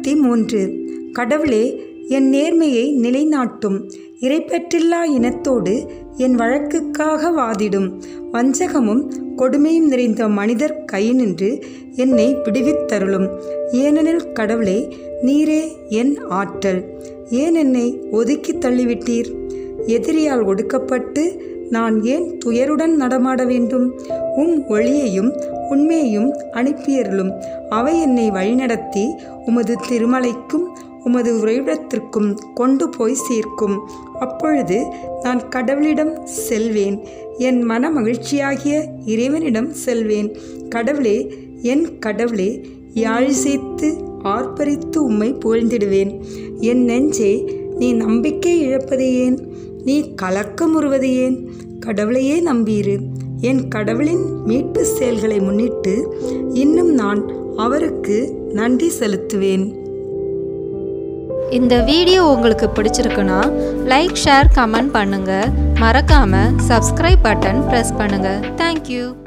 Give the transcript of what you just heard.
தொண்ணூற்றி மூன்று கடவுளே என் நேர்மையை நிலைநாட்டும் இறைப்பற்றில்லா இனத்தோடு என் வழக்குக்காக வாதிடும் வஞ்சகமும் கொடுமையும் நிறைந்த மனிதர் கையினின்று என்னை விடுவித்தருளும் ஏனெனில் கடவுளே நீரே என் ஆற்றல் ஏன் என்னை ஒதுக்கி தள்ளிவிட்டீர் எதிரியால் ஒடுக்கப்பட்டு நான் ஏன் துயருடன் நடமாட வேண்டும் உம் ஒளியையும் உண்மையையும் அனுப்பியருளும் அவை என்னை வழிநடத்தி உமது திருமலைக்கும் உமது உறைவிடத்திற்கும் கொண்டு போய் சேர்க்கும் அப்பொழுது நான் கடவுளிடம் செல்வேன் என் மன மகிழ்ச்சியாகிய இறைவனிடம் செல்வேன் கடவுளே என் கடவுளே யாழிசைத்து ஆர்ப்பரித்து உம்மை புகழ்ந்திடுவேன் என் நெஞ்சே நீ நம்பிக்கை இழப்பது ஏன் நீ கலக்கமுறுவது ஏன் கடவுளையே நம்பியிரு என் கடவுளின் மீட்பு செயல்களை முன்னிட்டு இன்னும் நான் அவருக்கு நன்றி செலுத்துவேன் இந்த வீடியோ உங்களுக்கு பிடிச்சிருக்குன்னா லைக் ஷேர் கமெண்ட் பண்ணுங்கள் மறக்காமல் சப்ஸ்கிரைப் பட்டன் ப்ரெஸ் பண்ணுங்கள் தேங்க்யூ